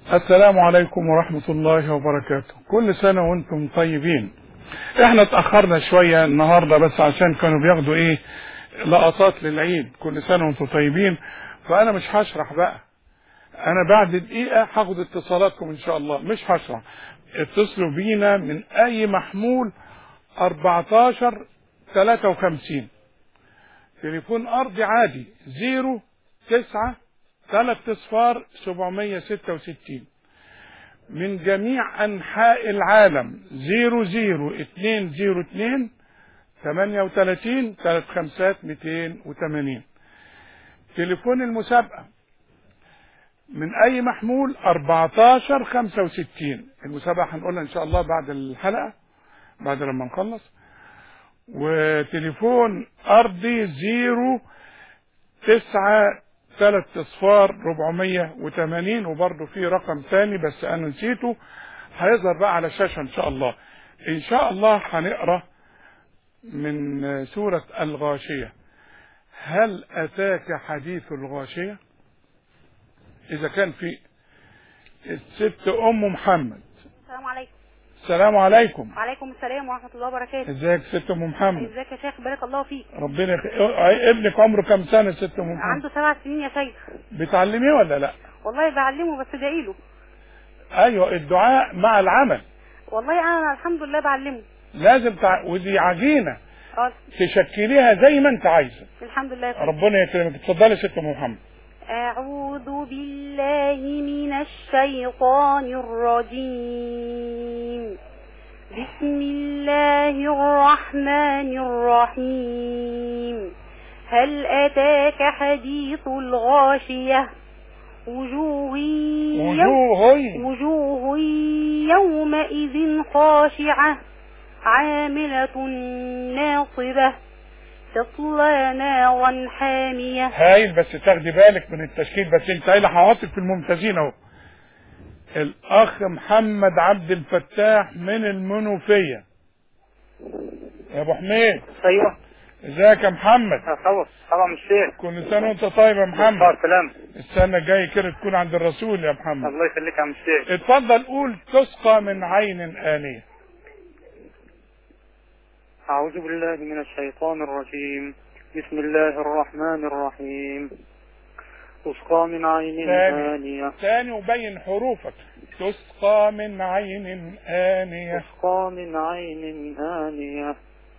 السلام عليكم ورحمة الله وبركاته كل سنة وانتم طيبين احنا اتأخرنا شوية النهاردة بس عشان كانوا بياخدوا ايه لقطات للعيد كل سنة وانتم طيبين فانا مش هشرح بقى انا بعد دقيقة هاخد اتصالاتكم ان شاء الله مش هشرح اتصلوا بينا من اي محمول 14 53 تليفون ارضي عادي 0 9 ثلاث اصفار 766 من جميع انحاء العالم 00202 38 3 خمسات 280 تليفون المسابقة من اي محمول 14 65 المسابقة هنقولها ان شاء الله بعد الحلقة بعد لما نخلص وتليفون ارضي 0 9 ثلاث اصفار 480 وبرضه في رقم ثاني بس انا نسيته هيظهر بقى على الشاشه ان شاء الله ان شاء الله هنقرا من سوره الغاشيه هل اتاك حديث الغاشيه اذا كان في الست ام محمد السلام عليكم السلام عليكم وعليكم السلام ورحمة الله وبركاته ازيك ست ام محمد ازيك يا شيخ بارك الله فيك ربنا يخ... ابنك عمره كام سنه ست ام محمد عنده سبع سنين يا شيخ بتعلميه ولا لا والله بعلمه بس ادعيله ايوه الدعاء مع العمل والله انا الحمد لله بعلمه لازم تع... ودي عجينه اه تشكليها زي ما انت عايزه الحمد لله ربنا يكرمك اتفضلي يا ست ام محمد أعوذ بالله من الشيطان الرجيم بسم الله الرحمن الرحيم هل أتاك حديث الغاشية وجوه يوم وجوه وجوه يومئذ خاشعة عاملة ناصبة تصلى نارا حامية هايل بس تاخدي بالك من التشكيل بس انت قايله هحطك في الممتازين اهو الاخ محمد عبد الفتاح من المنوفيه يا ابو حميد ايوه ازيك يا محمد خلاص طبعا الشيخ كل سنه وانت طيب يا محمد سلام السنه الجايه كده تكون عند الرسول يا محمد الله يخليك يا عم الشيخ اتفضل قول تسقى من عين آنية أعوذ بالله من الشيطان الرجيم بسم الله الرحمن الرحيم تسقى من عين ثاني. آنية ثاني وبين حروفك تسقى من عين آنية تسقى من عين آنية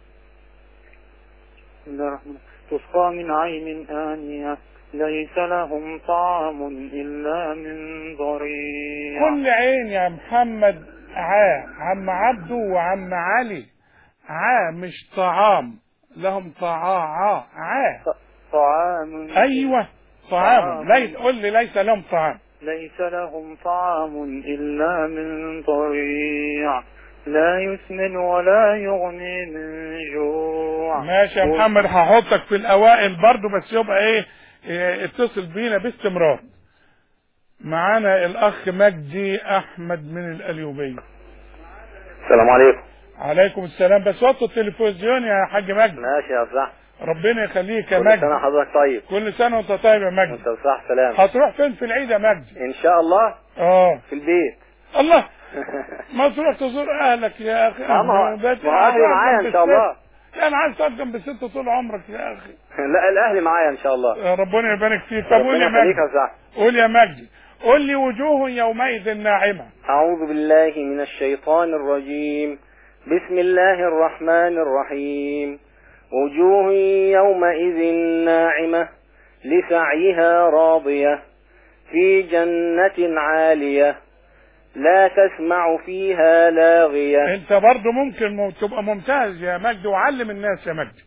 بسم الله الرحمن تسقى من عين آنية ليس لهم طعام إلا من ضريع كل عين يا محمد عا عم عبده وعم علي عا مش طعام لهم طعاعا عا طعام ايوه طعام طعام. ليس قل لي ليس لهم طعام ليس لهم طعام إلا من ضريع لا يسمن ولا يغني من جوع ماشي يا محمد هحطك في الاوائل برضو بس يبقى ايه, إيه اتصل بينا باستمرار معانا الاخ مجدي احمد من الاليوبيه السلام عليكم عليكم السلام بس وطوا التلفزيون يا حاج مجدي ماشي يا صح ربنا يخليك يا كل سنة مجدي حضرتك طيب كل سنه وانت طيب يا مجدي وانت صح سلام هتروح فين في العيد يا مجدي ان شاء الله اه في البيت الله ما تروح تزور اهلك يا اخي آه، ما هو- بس ما هو اهلي هتقعد معايا جنب ان شاء الست. الله لا انا عايز تقعد جنب الست طول عمرك يا اخي لا الاهلي معايا ان شاء الله يا ربنا يبارك فيك طب قول ربنا يا يخليك مجدي يا صح قول يا مجدي قول لي وجوه يومئذ ناعمة أعوذ بالله من الشيطان الرجيم بسم الله الرحمن الرحيم وجوه يومئذ ناعمة لسعيها راضية في جنة عالية لا تسمع فيها لاغية انت برضو ممكن م- تبقى ممتاز يا مجدي وعلم الناس يا مجدي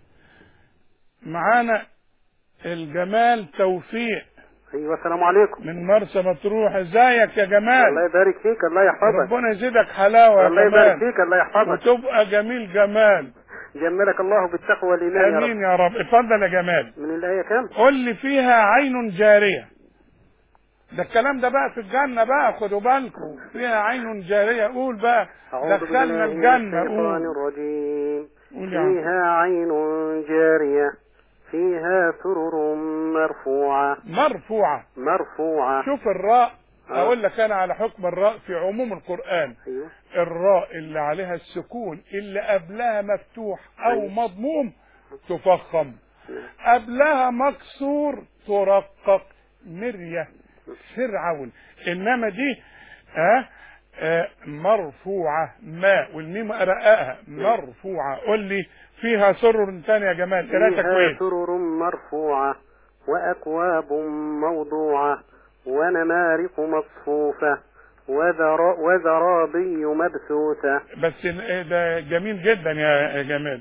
معانا الجمال توفيق ايوه السلام عليكم من مرسى مطروح ازيك يا جمال الله يبارك فيك الله يحفظك ربنا يزيدك حلاوة الله يا يبارك جمال فيك الله يحفظك وتبقى جميل جمال جملك الله بالتقوى والإيمان يا رب امين يا رب اتفضل يا جمال من الآية كم؟ قل لي فيها عين جارية ده الكلام ده بقى في الجنة بقى خدوا بالكم فيها عين جارية قول بقى أعوذ دخلنا بالله من الجنة الشيطان قول الرجيم قول يا عم فيها عين جارية فيها سرر مرفوعة مرفوعة مرفوعة شوف الراء آه. اقول لك انا على حكم الراء في عموم القران ايوه الراء اللي عليها السكون اللي قبلها مفتوح او أيوة. مضموم تفخم قبلها مكسور ترقق مرية فرعون انما دي ها آه مرفوعة ما والميم أرققها مرفوعة قول لي فيها سرر تاني يا جمال قراءتك فيها كويس سرر مرفوعة وأكواب موضوعة ونمارق مصفوفة وذر وزرابي مبثوثة بس ال- ده جميل جدا يا يا جمال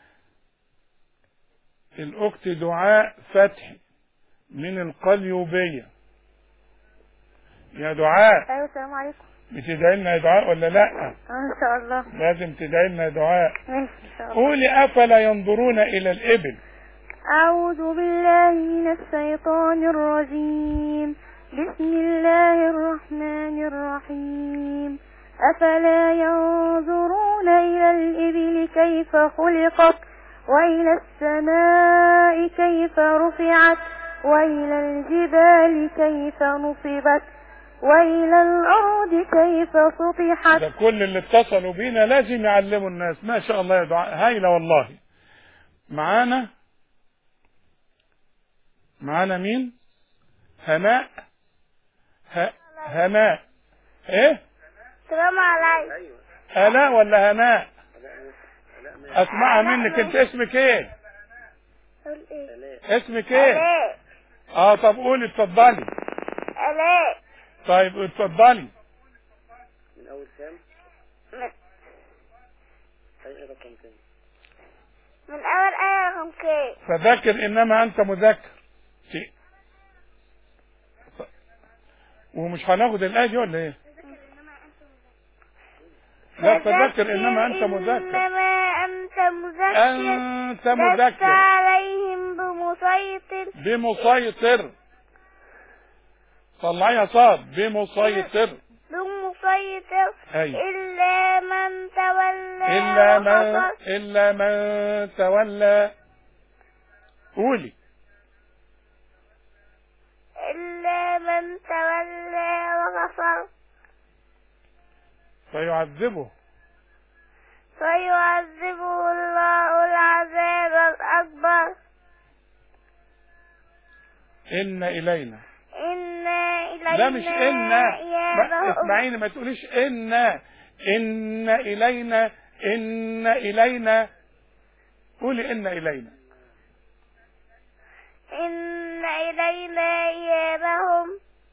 الأخت دعاء فتحي من القليوبية يا دعاء ايوه السلام عليكم بتدعي لنا يا دعاء ولا لا اه ان شاء الله لازم تدعي لنا يا دعاء ماشي ان شاء الله قولي أفلا ينظرون إلى الإبل أعوذ بالله من الشيطان الرجيم بسم الله الرحمن الرحيم أفلا ينظرون إلى الإبل كيف خلقت وإلى السماء كيف رفعت وإلى الجبال كيف نصبت وإلى الأرض كيف سطحت ده كل اللي اتصلوا بينا لازم يعلموا الناس ما شاء الله يا دعاء هايلة والله معانا معانا مين هناء ه... هناء ايه السلام عليكم هناء ولا هناء اسمعها منك انت اسمك ايه اسمك ايه آلاء اه طب قولي اتفضلي آلاء طيب اتفضلي من أول كام؟ من, أي رقم تاني من أول آية رقم كام فذكر انما انت مذكر شيء ومش هناخد الايه دي ولا ايه لا فذكر انما انت مذكر إنما أنت مذكر انت لست مذكر عليهم بمسيطر بمسيطر طلعيها صاد بمسيطر بمسيطر أيوة. إلا من تولى الا من وكفر الا من تولى قولي إلا من تولى وكفر فيعذبه فيعذبه الله العذاب الأكبر ان الينا إنا إلينا لا مش ان ما إيابهم اسمعيني ما تقوليش ان ان الينا ان الينا قولي ان الينا إن إلينا إيابهم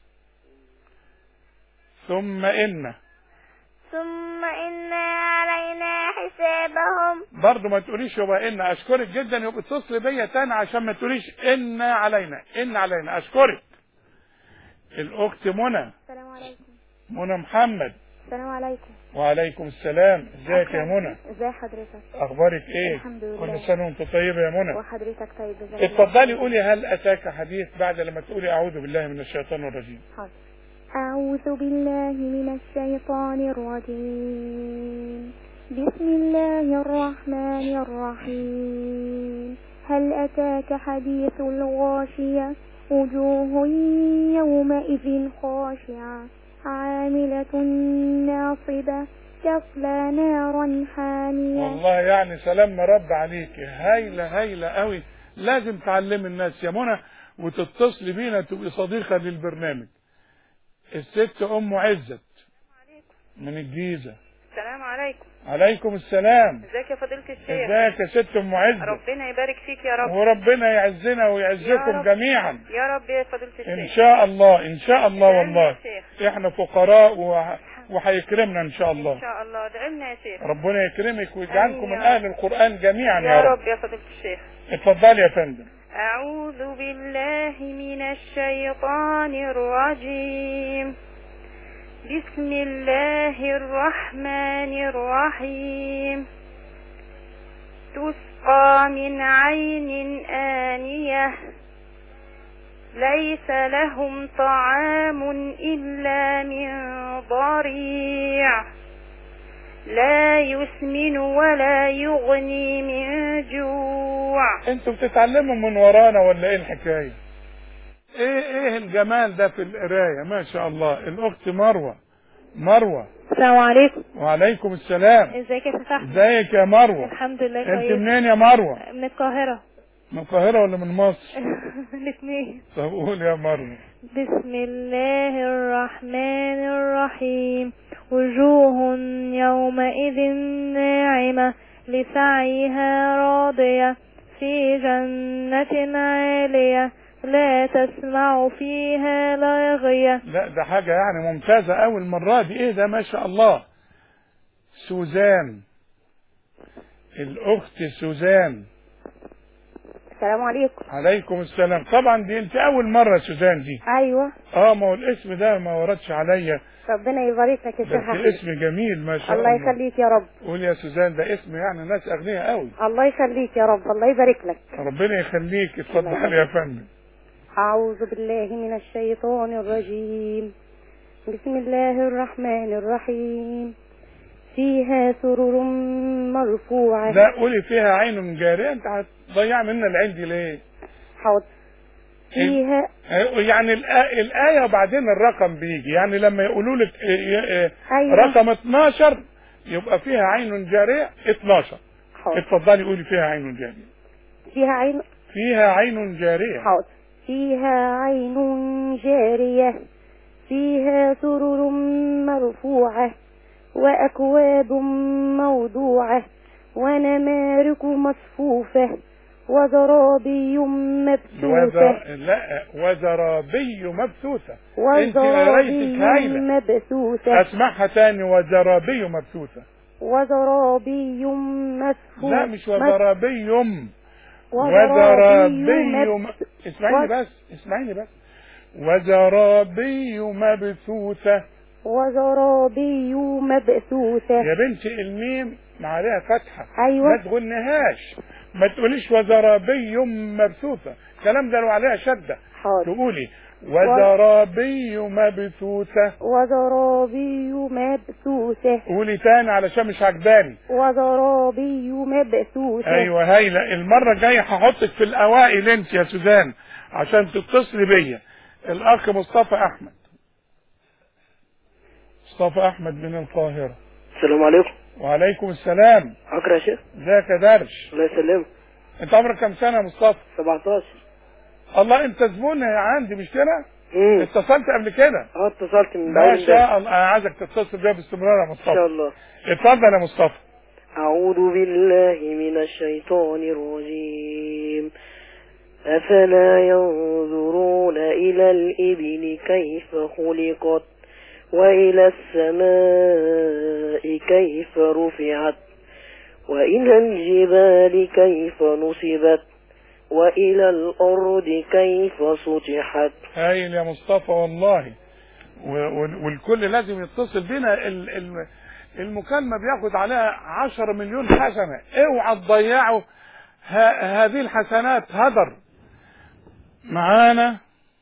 ثم ان ثم إن علينا حسابهم برضه ما تقوليش يبقى ان اشكرك جدا يبقى اتصل بيا تاني عشان ما تقوليش ان علينا ان علينا اشكرك الاخت منى السلام عليكم منى محمد السلام عليكم وعليكم السلام ازيك يا منى ازي حضرتك اخبارك ايه الحمد لله. كل سنه وانت طيبه يا منى وحضرتك طيب جزاك اتفضلي قولي هل اتاك حديث بعد لما تقولي اعوذ بالله من الشيطان الرجيم حاضر أعوذ بالله من الشيطان الرجيم بسم الله الرحمن الرحيم هل أتاك حديث الغاشية وجوه يومئذ خاشعة عاملة ناصبة تصلى نارا حامية والله يعني سلام رب عليك هايله هايله قوي لازم تعلمي الناس يا منى وتتصلي بينا تبقي صديقه للبرنامج الست ام عزت من الجيزه السلام عليكم عليكم السلام ازيك يا فضيلة الشيخ ازيك يا ست ام عزت ربنا يبارك فيك يا رب وربنا يعزنا يا ويعزكم رب. جميعا يا رب يا فضيلة الشيخ ان شاء الله ان شاء الله آمين والله يا شيخ. احنا فقراء وه- وهيكرمنا ان شاء ان الله شاء الله ادعمنا يا شيخ ربنا يكرمك ويجعلكم آمين من يا اهل القران جميعا يا رب يا فضيلة الشيخ اتفضلي يا فندم أعوذ بالله من الشيطان الرجيم بسم الله الرحمن الرحيم تسقى من عين آنية ليس لهم طعام إلا من ضريع لا يسمن ولا يغني من جوع انتوا بتتعلموا من ورانا ولا ايه الحكايه ايه ايه الجمال ده في القرايه ما شاء الله الاخت مروه مروه السلام عليكم وعليكم السلام ازيك يا فتح ازيك يا مروه الحمد لله انت كويس منين يا مروه من القاهرة من القاهره ولا من مصر الاثنين طب قول يا مروه بسم الله الرحمن الرحيم وجوه يومئذ ناعمة لسعيها راضية في جنة عالية لا تسمع فيها لاغية لا ده حاجه يعني ممتازه قوي المره دي ايه ده ما شاء الله سوزان الاخت سوزان السلام عليكم عليكم السلام طبعا دي انت اول مره سوزان دي ايوه اه ما هو الاسم ده ما وردش عليا ربنا يبارك لك يا بس شيخ احمد اسم جميل ما شاء الله الله يخليك يا رب قول يا سوزان ده اسم يعني ناس اغنياء قوي الله يخليك يا رب الله يبارك لك ربنا يخليك اتفضل يا فندم أعوذ بالله من الشيطان الرجيم بسم الله الرحمن الرحيم فيها سرر مرفوعة لا قولي فيها عين جارية انت هتضيع منا العين دي ليه حاضر فيها آه، يعني الآ- الآية وبعدين الرقم بيجي يعني لما يقولوا لك آه، آه، أيوة رقم 12 يبقى فيها عين جارية 12 حاضر اتفضلي قولي فيها عين جارية فيها عين فيها عين جارية حاضر فيها عين جارية فيها سرر مرفوعة وأكواب موضوعة ونمارق مصفوفة وزرابي مبثوثة وذر... لا وزرابي مبثوثة انت وزرابي قريتك هايلة مبثوثة اسمعها تاني وزرابي مبثوثة وزرابي مبثوثة لا مش وزرابي يم وزرابي وزرابي م... مبثوثة اسمعيني بس اسمعيني بس وزرابي مبثوثة وزرابي مبثوثة يا بنتي الميم ما عليها فتحة ما أيوة تغنهاش ما تقوليش وزرابي مبثوثة الكلام ده لو عليها شدة حاضر تقولي وزرابي مبثوثة وزرابي مبثوثة قولي تاني علشان مش عجباني وزرابي مبثوثة ايوه هايلة المرة الجاية هحطك في الاوائل انت يا سوزان عشان تتصلي بيا الاخ مصطفى احمد مصطفى احمد من القاهرة السلام عليكم وعليكم السلام اقرا يا شيخ ازيك يا درش الله يسلمك انت عمرك كام سنة يا مصطفى 17 الله انت زبون عندي مش كده امم اتصلت قبل كده اه اتصلت من ما بعيد امبارح شاء الله انا عايزك تتصل بيا باستمرار يا ان شاء مصطفى الله اتفضل يا مصطفى أعوذ بالله من الشيطان الرجيم أفلا ينظرون إلى الإبل كيف خلقت وإلى السماء كيف رفعت وإلى الجبال كيف نصبت وإلى الأرض كيف سطحت هايل يا مصطفى والله و- و- والكل لازم يتصل بينا ال- ال- المكالمة بياخد عليها عشر مليون حسنة اوعى تضيعوا ه- هذه الحسنات هدر معانا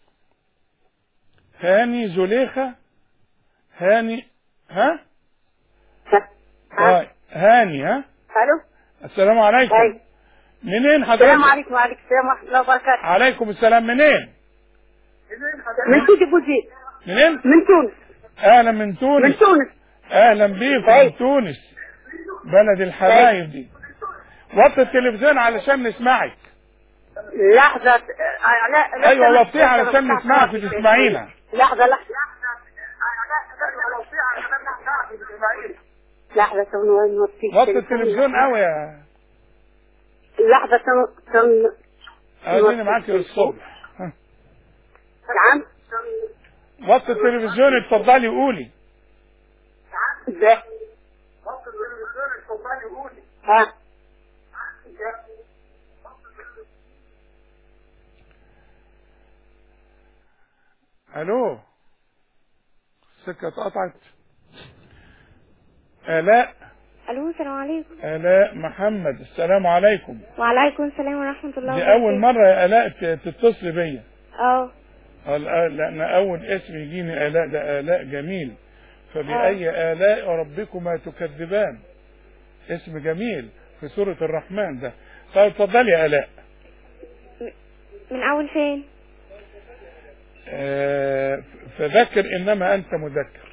هاني زليخة هاني ها طيب هاني ها ألو السلام عليكم أي. منين السلام حضرتك عليكم وعليكم السلام ورحمة الله وبركاته عليكم السلام منين من سيدي بوزيد منين من تونس اهلا من من تونس تونس اهلا بيكم أي. من تونس بلد الحبايب دي وطي التلفزيون علشان نسمعك لحظة آه، لا لا ايوه سمحت، وطيها لا علشان سمحت. نسمعك وتسمعينا لحظة لحظة لحظة ثواني نوطي وطي التلفزيون قوي يا لحظة ثواني- ثواني اديني معاك للصبح ها. نعم وطي التلفزيون اتفضلي قولي ازاي ها الو السكه اتقطعت الاء الو السلام عليكم الاء محمد السلام عليكم وعليكم السلام ورحمة الله دي اول مره يا الاء ت- تتصلي بيا اه الآ- لأن أول اسم يجيني آلاء ده آلاء جميل فبأي آلاء ربكما تكذبان اسم جميل في سورة الرحمن ده طيب اتفضلي يا آلاء من اول فين آه، فذكر انما انت مذكر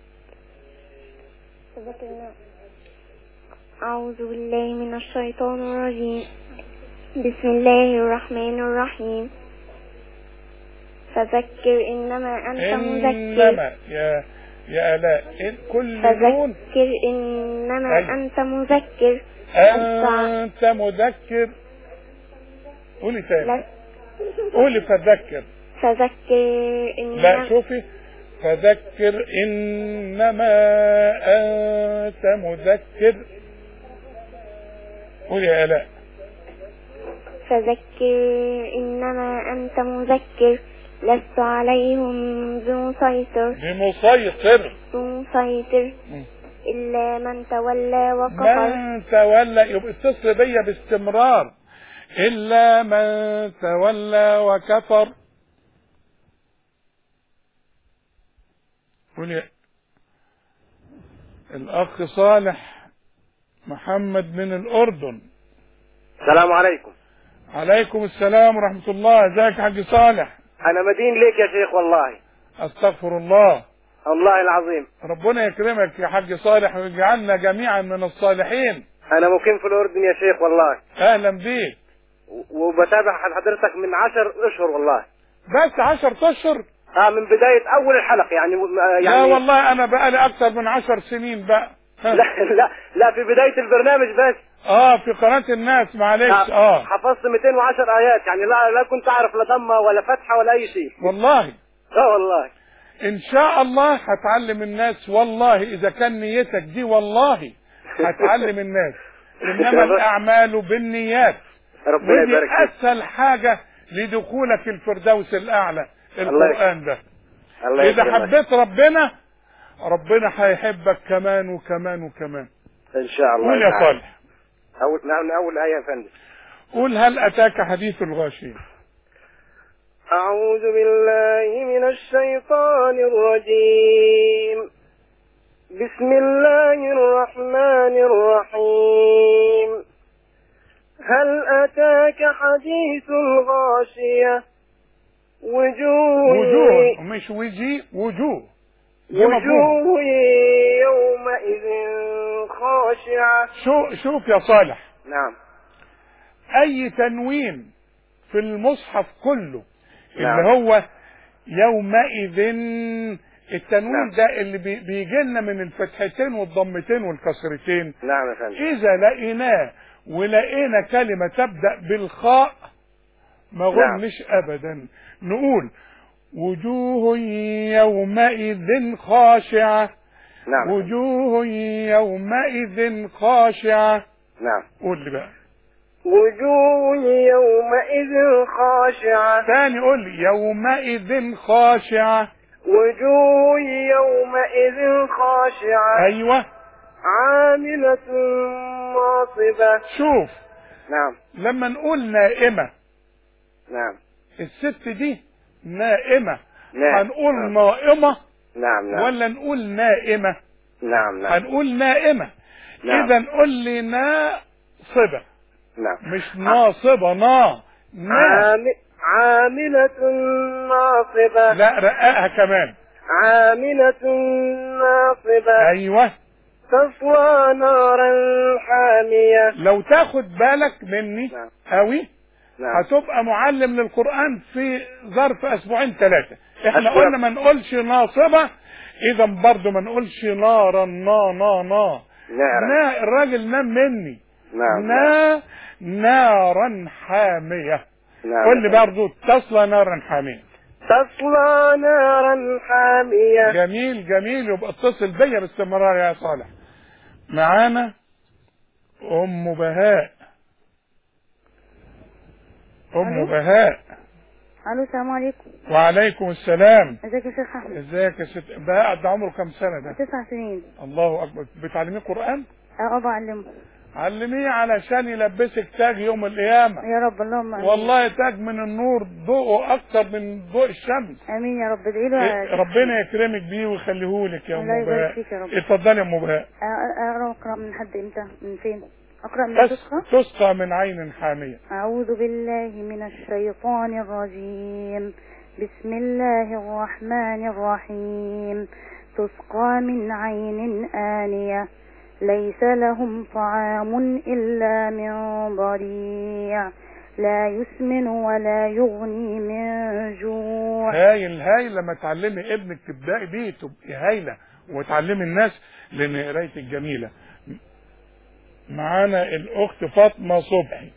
فذكرنا أعوذ بالله من الشيطان الرجيم بسم الله الرحمن الرحيم فذكر إنما أنت مذكر انما يا يا الاء إن- كل نون فذكر إنما أيوة. أنت مذكر انت مذكر قولي تاني لست قولي فذكر فذكر لا إنما شوفي فذكر انما انت مذكر قولي يا الاء فذكر إنما أنت مذكر لست عليهم بمسيطر بمسيطر بمسيطر مم. إلا من تولى وكفر من تولى يبقى اتصل بيا باستمرار الا من تولى وكفر قولي الاخ صالح محمد من الاردن السلام عليكم عليكم السلام ورحمة الله ازيك يا حاج صالح انا مدين ليك يا شيخ والله استغفر الله الله العظيم ربنا يكرمك يا حاج صالح ويجعلنا جميعا من الصالحين انا مقيم في الاردن يا شيخ والله اهلا بيك و- وبتابع حضرتك من عشر اشهر والله بس عشر اشهر اه من بداية اول الحلقة يعني آه لا يعني والله انا بقالي اكتر من عشر سنين بقى ها. لا لا لا في بداية البرنامج بس اه في قناة الناس معلش اه حفظت 210 ايات يعني لا لا كنت اعرف لا ضمة ولا فتحة ولا اي شيء والله اه والله ان شاء الله هتعلم الناس والله اذا كان نيتك دي والله هتعلم الناس انما الاعمال بالنيات ربنا ودي يبارك فيك اسهل حاجة لدخولك الفردوس الاعلى الله القرآن ده الله اذا يكرمك حبيت ربنا ربنا هيحبك كمان وكمان وكمان ان شاء الله قول يا تعالى. صالح اول نعم اول ايه يا فندم قول هل اتاك حديث الغاشية أعوذ بالله من الشيطان الرجيم بسم الله الرحمن الرحيم هل أتاك حديث الغاشية وجوه وجوه مش وجي وجوه دي مفهوم. وجوه يومئذ خاشعة شو شوف يا صالح نعم اي تنوين في المصحف كله نعم. اللي هو يومئذ التنوين نعم. ده اللي بي- بيجي لنا من الفتحتين والضمتين والكسرتين نعم يا فندم اذا لقيناه ولقينا كلمة تبدأ بالخاء ما نعم. غنش ابدا نقول وجوه يومئذ خاشعة نعم وجوه يومئذ خاشعة نعم قول لي بقى وجوه يومئذ خاشعة تاني قول لي يومئذ خاشعة وجوه يومئذ خاشعة ايوه عاملة ناصبة شوف نعم لما نقول نائمة نعم الست دي نائمة نعم. هنقول نعم. نائمة نعم نعم ولا نقول نائمة نعم نعم هنقول نائمة نعم. اذا قول لي ناصبة نعم مش ناصبة نا نا عام... عاملة ناصبة لا رققها كمان عاملة ناصبة ايوه تصلى نارا حامية لو تاخد بالك مني نعم. قوي نعم هتبقى معلم للقرآن في ظرف اسبوعين ثلاثة احنا أشكرك. قلنا ما نقولش ناصبة اذا برضو ما نقولش نارا نا نا نا نعم نا الراجل نام مني نعم نا نارا حامية نعم قول لي برضو تصلى نارا حامية تصلى نارا حامية جميل جميل يبقى اتصل بيا باستمرار يا صالح معانا ام بهاء ام ألو؟ بهاء الو السلام عليكم وعليكم السلام ازيك يا شيخ احمد ازيك يا ست بهاء ده عمره كام سنه ده تسع سنين الله اكبر بتعلميه قران اه بعلمه علميه علشان يلبسك تاج يوم القيامه يا رب اللهم امين والله تاج من النور ضوءه اكتر من ضوء الشمس امين يا رب ادعي له يا إيه، شيخ. ربنا يكرمك بيه ويخليهولك يا ام الله يبارك بهاء فيك يا رب. اتفضلي يا ام بهاء أ- اقرا اقرا من حد امتى من فين اقرا من تس- النسخه تسقى من عين حاميه أعوذ بالله من الشيطان الرجيم بسم الله الرحمن الرحيم تسقى من عين آنية ليس لهم طعام إلا من ضريع لا يسمن ولا يغني من جوع هايل هايل لما تعلمي ابنك تبدأي بيه تبقي هايلة وتعلمي الناس لأن قرايتك جميلة معانا الأخت فاطمة صبحي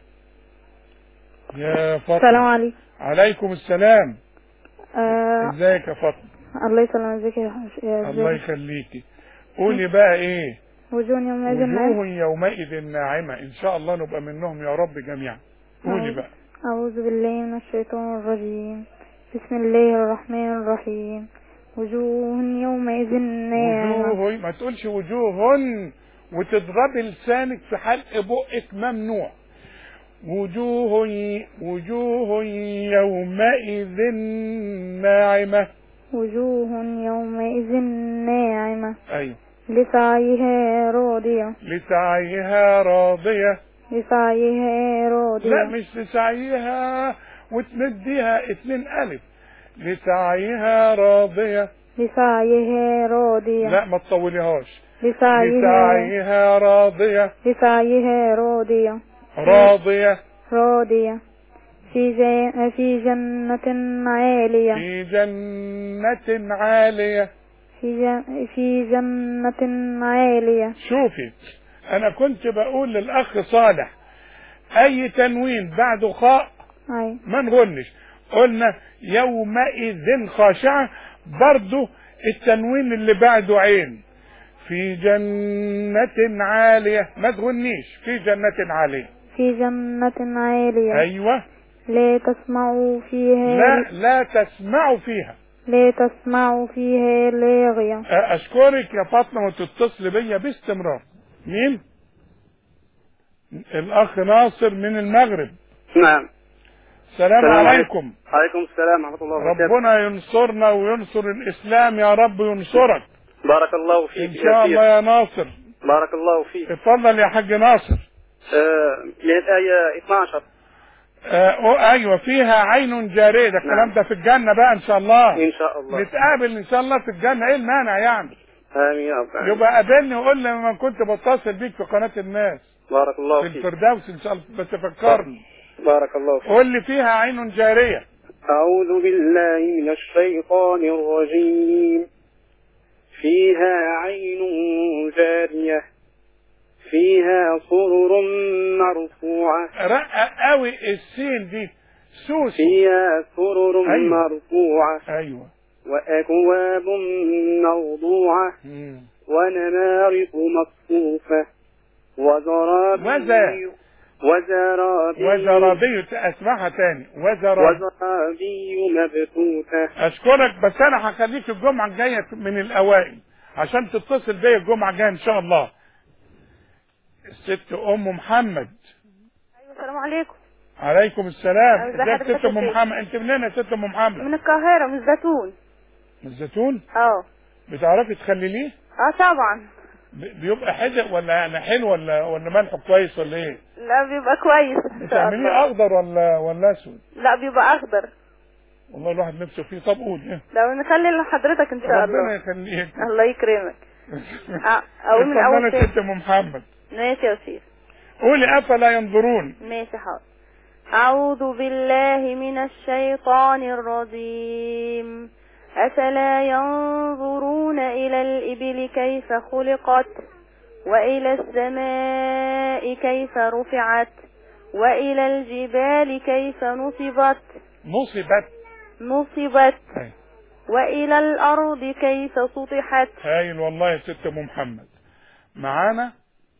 يا السلام فاطمة عليكم عليكم السلام آه ازيك يا فاطمة الله يسلم ازيك يا يا الله ازيك يخليكي قولي بقى ايه وجوه يومئذ ناعمة. وجوه يومئذ ناعمة ان شاء الله نبقى منهم يا رب جميعا قولي أعوذ- بقى أعوذ بالله من الشيطان الرجيم بسم الله الرحمن الرحيم وجوه يومئذ ناعمة وجوه ما تقولش وجوه وتضربي لسانك في حلق بقك ممنوع وجوه وجوه يومئذ ناعمة وجوه يومئذ ناعمة ايوه لسعيها راضية لسعيها راضية لسعيها لا راضية مش لسعيها وتمديها اتنين الف لسعيها راضية لسعيها راضية لا ما تطوليهاش لسعيها لسعيها راضية لسعيها راضية راضية راضية في جا في جنة عالية في جنة عالية في جن في جنة عالية شوفي انا كنت بقول للاخ صالح اي تنوين بعده خاء أي ما نغنش قلنا يومئذ خاشعة برضو التنوين اللي بعده عين في جنة عالية ما تغنيش في جنة عالية في جنة عالية ايوه لا تسمعوا فيها لا لا تسمعوا فيها لا تسمعوا فيها لاغية اشكرك يا فاطمه وتتصل بيا باستمرار مين الاخ ناصر من المغرب نعم السلام السلام عليكم عليكم السلام ورحمة الله وبركاته ربنا ينصرنا وينصر الاسلام يا رب ينصرك بارك الله فيك ان يا شاء شيخ. الله يا ناصر بارك الله فيك اتفضل يا حاج ناصر آه من الآية 12 آه أو- ايوه فيها عين جاريه ده الكلام نعم. ده في الجنه بقى ان شاء الله إن شاء الله نتقابل ان شاء الله في الجنه ايه المانع يعني آمين يا رب العالمين. يبقى قابلني وقول لي لما كنت بتصل بيك في قناه الناس بارك الله في فيك الفردوس ان شاء الله بس فكرني بارك الله فيك قول لي فيها عين جاريه أعوذ بالله من الشيطان الرجيم فيها عين جارية فيها سرر مرفوعة رقق قوي السين دي سوسي فيها سرر أيوة. مرفوعة ايوه وأكواب موضوعة مم. ونمارق مصفوفة وزرابي وزرابي وزرابي اسمعها تاني وزرابي وزرابي مبثوثة اشكرك بس انا هخليك الجمعه الجايه من الاوائل عشان تتصل بيا الجمعه الجايه ان شاء الله الست ام محمد أيوة السلام عليكم عليكم السلام أيوة، ازيك حضرتك ست ام يا شيخ؟ محمد انت منين يا ست ام محمد من القاهرة من الزيتون من الزيتون اه بتعرفي تخلليه اه طبعا ب- بيبقى حدق ولا يعني حلو ولا ولا ملحه كويس ولا ايه لا بيبقى كويس ان شاء بتعمليه الله اخضر ولا ولا اسود لا بيبقى اخضر والله الواحد نفسه فيه طب قول ايه لو نخلي لحضرتك ان شاء ربنا الله يخليك الله يكرمك آه، اقول من اول اتفضلي يا تاني ست ام محمد ماشي يا سيدي قولي افلا ينظرون ماشي حاضر أعوذ بالله من الشيطان الرجيم أفلا ينظرون إلى الإبل كيف خلقت وإلى السماء كيف رفعت وإلى الجبال كيف نصبت نصبت نصبت هاي. وإلى الأرض كيف سطحت هايل والله يا ست ام محمد معانا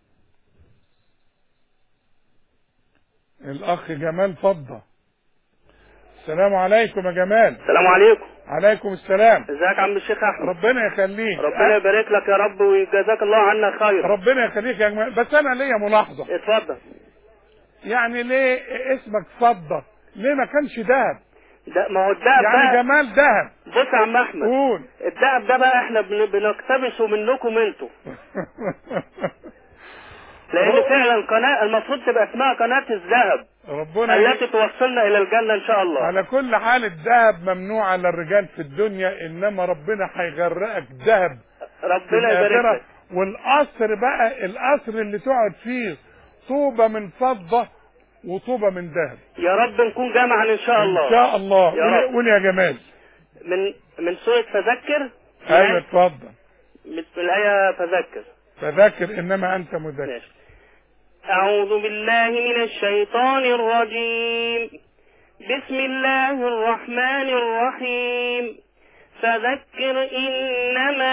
الاخ جمال فضة السلام عليكم يا جمال السلام عليكم عليكم السلام ازيك يا عم الشيخ احمد ربنا يخليك ربنا يبارك لك يا رب ويجازاك الله عنا خير ربنا يخليك يا جمال بس انا ليا ملاحظة اتفضل يعني ليه اسمك فضة ليه ما كانش دهب ده ما هو الدهب يعني بقى جمال دهب بص يا عم احمد قول الدهب ده بقى احنا بن- بنقتبسه منكم انتوا لان فعلا قناه المفروض تبقى اسمها قناه الذهب ربنا التي توصلنا الى الجنه ان شاء الله على كل حال الذهب ممنوع على الرجال في الدنيا انما ربنا هيغرقك ذهب في ربنا يبارك الآخرة لك والقصر بقى القصر اللي تقعد فيه طوبة من فضة وطوبة من ذهب يا رب نكون جمعا ان شاء ان الله شاء الله يا قول- رب. قول يا جمال من من سوره فذكر ايوه اتفضل من الايه فذكر فذاكر انما انت مذكر ماشي. أعوذ بالله من الشيطان الرجيم بسم الله الرحمن الرحيم فذكر إنما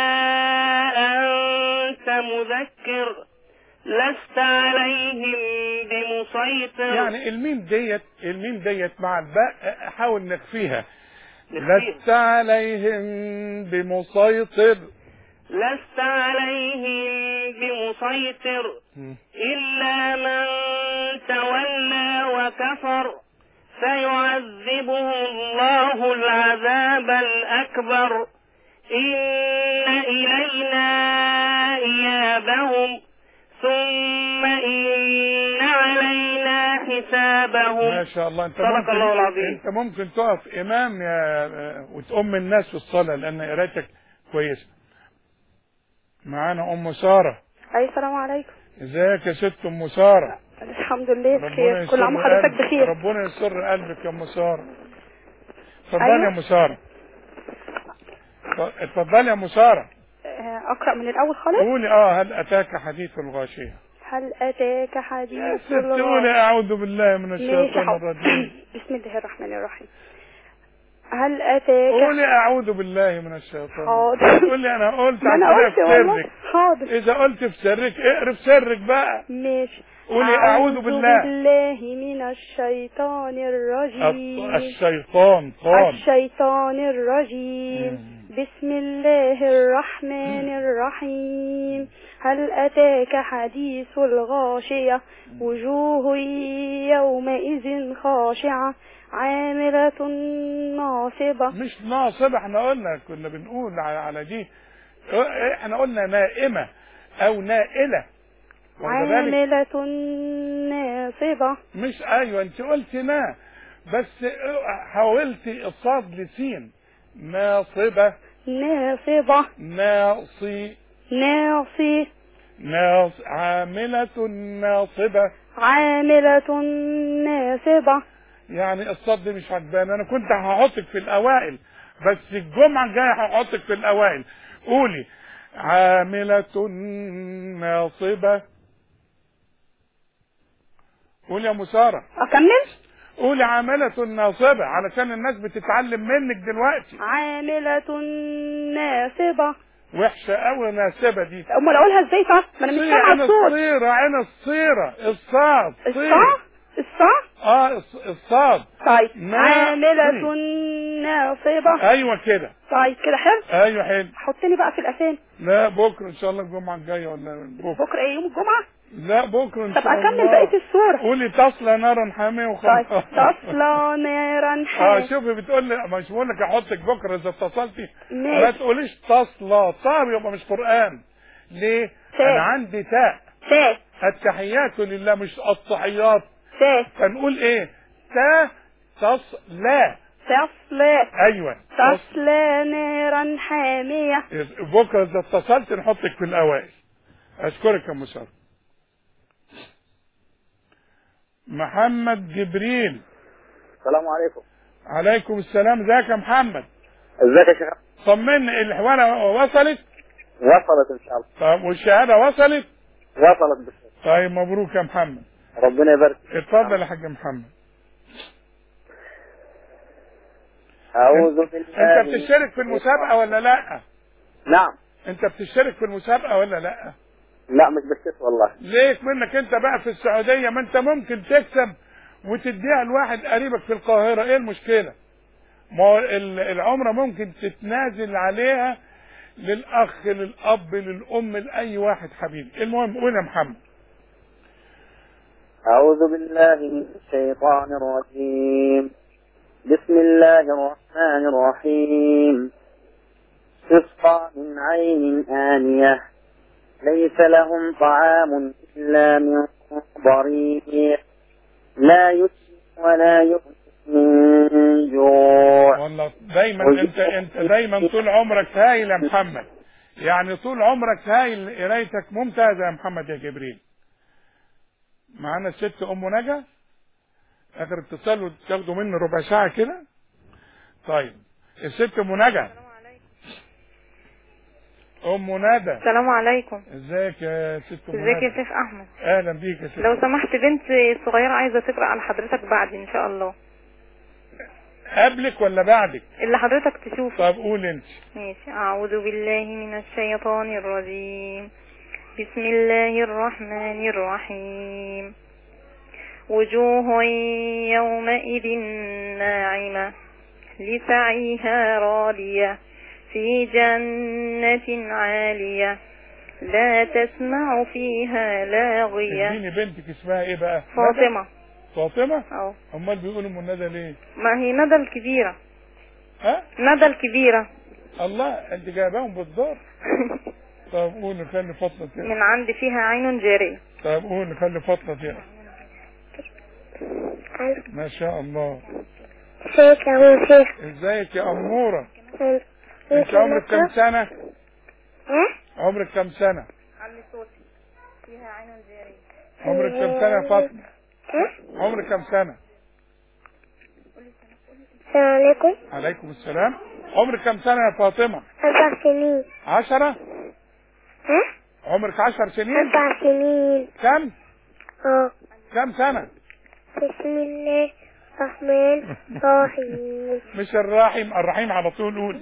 أنت مذكر لست عليهم بمسيطر يعني الميم ديت الميم ديت مع الباء حاول نخفيها نخفيها. لست عليهم بمسيطر لست عليهم بمسيطر إلا من تولى وكفر فيعذبه الله العذاب الأكبر إن إلينا إيابهم ثم إن علينا حسابهم ما شاء الله انت صدق ممكن الله العظيم. انت ممكن تقف امام يا وتؤم الناس في الصلاه لان قرايتك كويسه معانا ام ساره اي السلام عليكم ازيك يا ست ام ساره الحمد لله ربنا بخير كل عام يسر وحضرتك قلبك. بخير ربنا يسر قلبك يا ام ساره اتفضلي أيوة. يا ام ساره اتفضلي يا ام ساره آه، اقرا من الاول خالص قولي اه هل اتاك حديث الغاشيه هل اتاك يا حديث ست قولي اعوذ بالله من ماشي الشيطان حاضر. الرجيم بسم الله الرحمن الرحيم هل اتاك قولي اعوذ بالله من الشيطان حاضر. قولي انا قلت ما انا هتقولي قلت في والله سرك حاضر اذا قلت في سرك اقرب سرك بقى ماشي قولي أعوذ بالله. بالله من الشيطان الرجيم الشيطان قال الشيطان الرجيم بسم الله الرحمن الرحيم هل أتاك حديث الغاشية وجوه يومئذ خاشعة عاملة ناصبة مش ناصب احنا قلنا كنا بنقول على على دي اه، احنا قلنا نائمة او نائلة واخد بالك؟ عاملة ناصبة مش ايوه انت قلت نا بس اه، حاولتي الصاد لسين ناصبة ناصبة ناصي ناصي ناص عاملة ناصبة عاملة ناصبة يعني الصاد دي مش عجباني انا كنت هحطك في الاوائل بس الجمعة الجاية هحطك في الاوائل قولي عاملة ناصبة قولي يا مسارة أكمل قولي عاملة ناصبة علشان الناس بتتعلم منك دلوقتي عاملة ناصبة وحشة قوي ناسبة دي أمال أقولها إزاي طب؟ ما أنا مش سامعة عين الصوت الصيرة عين الصيرة الصاد صير. الصا الصا اه الص- الصاد طيب نا- عاملة ناصبة ايوه كده طيب كده حلو ايوه حلو حطني بقى في الأسامي لا بكره ان شاء الله الجمعه الجايه ولا بكره بكرة إيه يوم الجمعة؟ لا بكره ان طب شاء الله أكمل بقية الصورة قولي تصلى نارا حاميه طيب وخلاص تصلى نارا اه حامية شوفي بتقول لي مش بقول لك احطك بكره اذا اتصلتي ما ماشي تقوليش تصلى طب يبقى مش قران ليه؟ تاء. انا عندي تاء تاء التحيات لله مش التحيات تاء فنقول ايه؟ تا تصلى تصلى ايوه تص- تصلى نارا حامية بكره اذا اتصلت نحطك في الاوائل اشكرك يا مسار محمد جبريل السلام عليكم عليكم السلام ازيك يا محمد ازيك يا شيخ طمني الحوالة وصلت وصلت ان شاء الله طب والشهادة وصلت وصلت بالخير طيب مبروك يا محمد ربنا يبارك اتفضل يا حاج محمد اعوذ بالله انت بتشترك في المسابقة ولا لا نعم انت بتشترك في المسابقة ولا لا لا مش بشتت والله ليك منك انت بقى في السعودية ما انت ممكن تكسب وتديها لواحد قريبك في القاهرة ايه المشكلة ما هو ال- العمرة ممكن تتنازل عليها للأخ للأب للأم لأي واحد حبيبي المهم قول يا محمد أعوذ بالله من الشيطان الرجيم بسم الله الرحمن الرحيم تسقى من عين آنية ليس لهم طعام إلا من ضريع لا يسمن ولا يغني من جوع والله دايما انت انت دايما طول عمرك هايل يا محمد يعني طول عمرك هايل قرايتك ممتازه يا محمد يا جبريل معانا الست ام نجا اخر اتصال وتاخدوا مني ربع ساعه كده طيب الست ام نجا ام ندى السلام عليكم ازيك يا ست ام ازيك يا ندى شيخ احمد اهلا بيك يا ست لو سمحت بنت صغيرة عايزة تقرأ على حضرتك بعد ان شاء الله قبلك ولا بعدك اللي حضرتك تشوفه طب قول انت ماشي أعوذ بالله من الشيطان الرجيم بسم الله الرحمن الرحيم وجوه يومئذ ناعمة لسعيها راضية في جنة عالية لا تسمع فيها لاغية اديني بنتك اسمها ايه بقى فاطمة ندى؟ فاطمه أو امال بيقولوا ام ندى ليه ما هي ندى الكبيرة ها ندى الكبيرة الله انت جايباهم بالدار طب قول خلي فاطمه تقرا من عند فيها عين جارية طب قول خلي فاطمه تقرا ما شاء الله ازيك يا ابو شيخ ازيك يا اموره انت انت عمرك كام سنه ها عمرك كام سنه علي صوتي فيها عين جارية عمرك كام سنه يا فاطمه ها عمرك كام سنه السلام عليكم عليكم السلام عمرك كام سنه يا فاطمه اربع سنين عشرة ها عمرك عشر سنين اربع سنين كم اه كم سنه بسم الله الرحمن الرحيم مش الرحيم الرحيم على طول قولي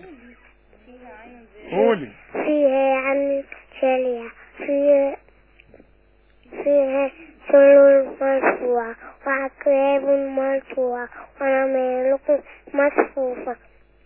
قولي فيها عن شريعة فيها فيها سرر مرفوعة وأكواب مرفوعة ونمارق مصفوفة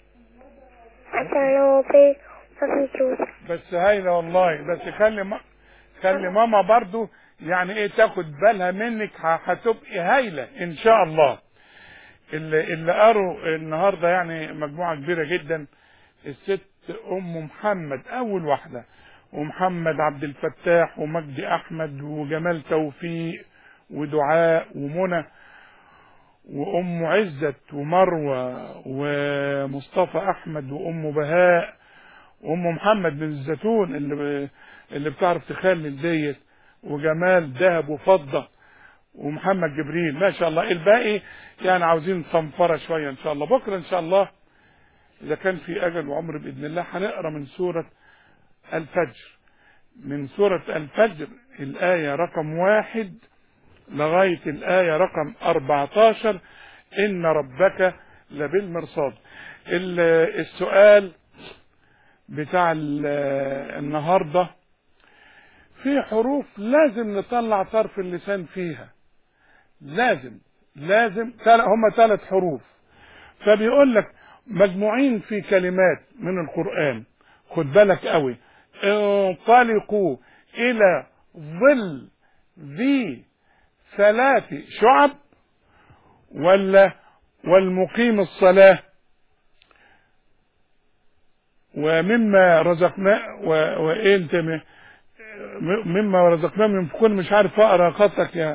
أتلو بيت وفي جوز بس هايلة والله بس خلي ما خلي ماما برضو يعني ايه تاخد بالها منك ه- هتبقي هايلة ان شاء الله اللي, اللي قروا النهاردة يعني مجموعة كبيرة جدا الست ام محمد اول واحدة ومحمد عبد الفتاح ومجدي احمد وجمال توفيق ودعاء ومنى وام عزت ومروة ومصطفى احمد وام بهاء وام محمد بن الزيتون اللي اللي بتعرف تخلل ديت وجمال ذهب وفضه ومحمد جبريل ما شاء الله الباقي يعني عاوزين صنفره شويه ان شاء الله بكره ان شاء الله اذا كان في اجل وعمر باذن الله هنقرا من سوره الفجر من سوره الفجر الايه رقم واحد لغايه الايه رقم 14 ان ربك لبالمرصاد ال- السؤال بتاع ال- النهارده في حروف لازم نطلع طرف اللسان فيها لازم لازم تل- هم ثلاث حروف فبيقول لك مجموعين في كلمات من القرآن خد بالك قوي انطلقوا إلى ظل ذي ثلاث شعب ولا والمقيم الصلاة ومما رزقنا و- وإيه انت م- مما رزقناهم ينفقون مش عارف اقرا خطك يا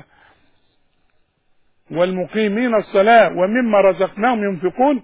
والمقيمين الصلاة ومما رزقناهم ينفقون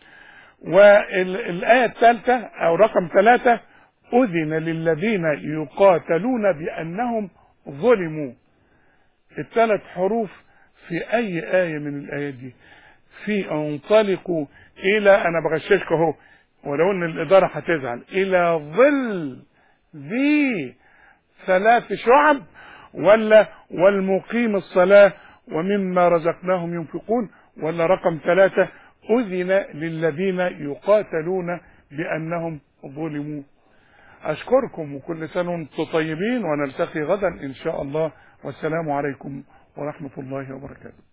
والآية الثالثة أو رقم ثلاثة أذن للذين يقاتلون بأنهم ظلموا الثلاث حروف في أي آية من الآيات دي في انطلقوا إلى أنا بغششك أهو ولو إن الإدارة هتزعل إلى ظل ذي ثلاث شعب ولا والمقيم الصلاة ومما رزقناهم ينفقون ولا رقم ثلاثة أذن للذين يقاتلون بأنهم ظلموا أشكركم وكل سنة وانتم طيبين ونلتقي غدا إن شاء الله والسلام عليكم ورحمة الله وبركاته